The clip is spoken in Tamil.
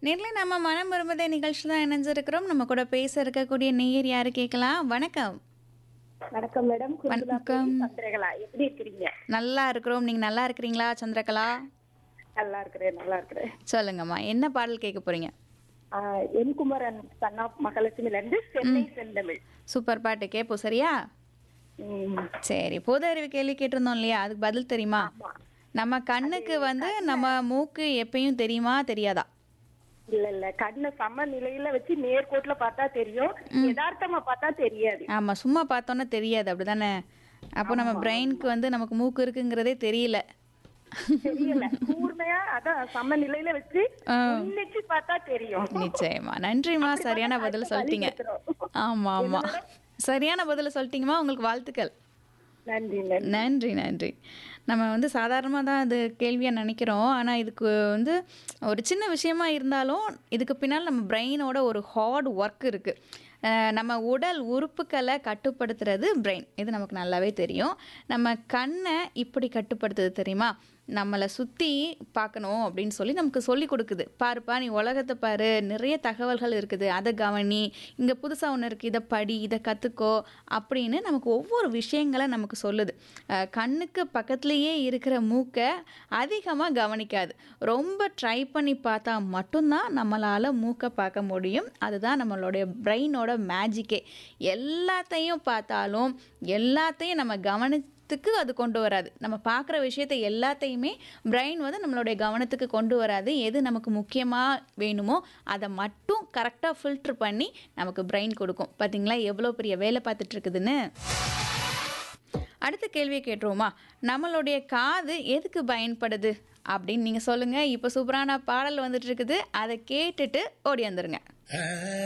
நேர்ல நம்ம மனம் விரும்புதே நிகழ்ச்சி தான் இணைஞ்சிருக்கிறோம் நம்ம கூட பேச இருக்கக்கூடிய நேயர் யாரு கேட்கலாம் வணக்கம் வணக்கம் மேடம் வணக்கம். சந்திரகலா எப்படி இருக்கிறீங்க நல்லா இருக்கிறோம் நீங்க நல்லா இருக்கிறீங்களா சந்திரகலா நல்லா இருக்கிறேன் நல்லா இருக்கிறேன் சொல்லுங்கம்மா என்ன பாடல் கேட்க போறீங்க ஆஹ் என் குமரன் சன் ஆஃப் மகாலட்சுமில இருந்து சென்னை செந்தமிழ் சூப்பர் பாட்டு கேட்போம் சரியா ம், சரி பொது அறிவு கேள்வி கேட்டிருந்தோம் இல்லையா அதுக்கு பதில் தெரியுமா ஆமா. நம்ம கண்ணுக்கு வந்து நம்ம மூக்கு எப்பயும் தெரியுமா தெரியாதா இல்ல இல்ல கண்ணு சம நிலையில வச்சு நேர்கோட்டுல பார்த்தா தெரியும் யதார்த்தமா பார்த்தா தெரியாது ஆமா சும்மா பார்த்தோன்னா தெரியாது அப்படிதானே அப்போ நம்ம பிரெயினுக்கு வந்து நமக்கு மூக்கு இருக்குங்கிறதே தெரியல தெரியல கூர்மையா அதான் சம நிலையில வச்சு உன்னிச்சு பார்த்தா தெரியும் நிச்சயமா நன்றிம்மா சரியான பதில் சொல்லிட்டீங்க ஆமா ஆமா சரியான பதில் சொல்லிட்டீங்கம்மா உங்களுக்கு வாழ்த்துக்கள் நன்றி நன்றி நன்றி நன்றி நம்ம வந்து சாதாரணமாக தான் அது கேள்வியாக நினைக்கிறோம் ஆனால் இதுக்கு வந்து ஒரு சின்ன விஷயமா இருந்தாலும் இதுக்கு பின்னால் நம்ம பிரெயினோட ஒரு ஹார்ட் ஒர்க் இருக்குது நம்ம உடல் உறுப்புகளை கட்டுப்படுத்துறது பிரெயின் இது நமக்கு நல்லாவே தெரியும் நம்ம கண்ணை இப்படி கட்டுப்படுத்துது தெரியுமா நம்மளை சுற்றி பார்க்கணும் அப்படின்னு சொல்லி நமக்கு சொல்லி கொடுக்குது பாருப்பா நீ உலகத்தை பாரு நிறைய தகவல்கள் இருக்குது அதை கவனி இங்கே புதுசாக ஒன்று இருக்குது இதை படி இதை கற்றுக்கோ அப்படின்னு நமக்கு ஒவ்வொரு விஷயங்களை நமக்கு சொல்லுது அஹ் கண்ணுக்கு பக்கத்துலேயே இருக்கிற மூக்கை அதிகமாக கவனிக்காது ரொம்ப ட்ரை பண்ணி பார்த்தா மட்டும்தான் நம்மளால் மூக்கை பார்க்க முடியும் அதுதான் நம்மளுடைய பிரெயினோட மேஜிக்கே எல்லாத்தையும் பார்த்தாலும் எல்லாத்தையும் நம்ம கவனி கவனத்துக்கு அது கொண்டு வராது நம்ம பார்க்குற விஷயத்தை எல்லாத்தையுமே பிரெயின் வந்து நம்மளுடைய கவனத்துக்கு கொண்டு வராது எது நமக்கு முக்கியமாக வேணுமோ அதை மட்டும் கரெக்டாக ஃபில்ட்ரு பண்ணி நமக்கு பிரெயின் கொடுக்கும் பார்த்தீங்களா எவ்வளோ பெரிய வேலை பார்த்துட்டு இருக்குதுன்னு அடுத்த கேள்வியை கேட்டுருவோமா நம்மளுடைய காது எதுக்கு பயன்படுது அப்படின்னு நீங்கள் சொல்லுங்கள் இப்போ சூப்பரான பாடல் வந்துட்டு இருக்குது அதை கேட்டுட்டு ஓடி வந்துருங்க